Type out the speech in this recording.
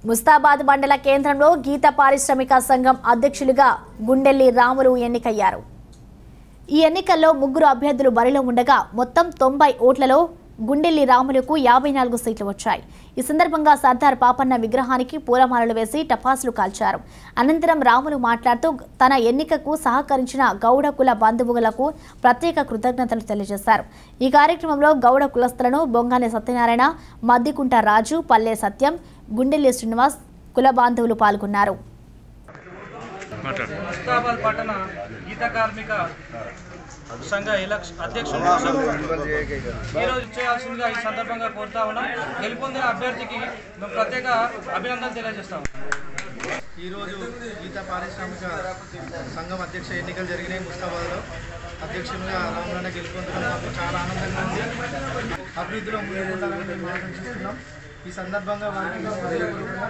ముస్తాబాద్ మండల కేంద్రంలో గీత పారిశ్రామిక సంఘం అధ్యక్షులుగా గుండెల్లి రాములు ఎన్నికయ్యారు ఈ ఎన్నికల్లో ముగ్గురు అభ్యర్థులు బరిలో ఉండగా మొత్తం తొంభై ఓట్లలో గుండెల్లి రాములకు యాభై నాలుగు సీట్లు వచ్చాయి ఈ సందర్భంగా సర్దార్ పాపన్న విగ్రహానికి పూలమాలలు వేసి టపాసులు కాల్చారు అనంతరం రాములు మాట్లాడుతూ తన ఎన్నికకు సహకరించిన గౌడ కుల బంధువులకు ప్రత్యేక కృతజ్ఞతలు తెలియజేశారు ఈ కార్యక్రమంలో గౌడ కులస్తులను బొంగాని సత్యనారాయణ మద్దికుంట రాజు పల్లె సత్యం గుండెల్లి శ్రీనివాస్ కుల బాంధవులు పాల్గొన్నారు ముస్తాబాద్ పట్టణ గీత కార్మిక సంఘ ఎలక్షన్ అధ్యక్షుడు కోసం ఈరోజు చేయాల్సిందిగా ఈ సందర్భంగా కోరుతా ఉన్నాం గెలుపొందిన అభ్యర్థికి మేము ప్రత్యేక అభినందనలు తెలియజేస్తాం ఈరోజు గీత పారిశ్రామిక సంఘం అధ్యక్ష ఎన్నికలు జరిగినాయి ముస్తాబాద్లో అధ్యక్షులుగా రామనాన్న గెలుపొందడం మాకు చాలా ఆనందంగా ఉంది అభివృద్ధిలో ముందుకుంటారని మేము ఆకాంక్షిస్తున్నాం ఈ సందర్భంగా వారికి హృదయపూర్వక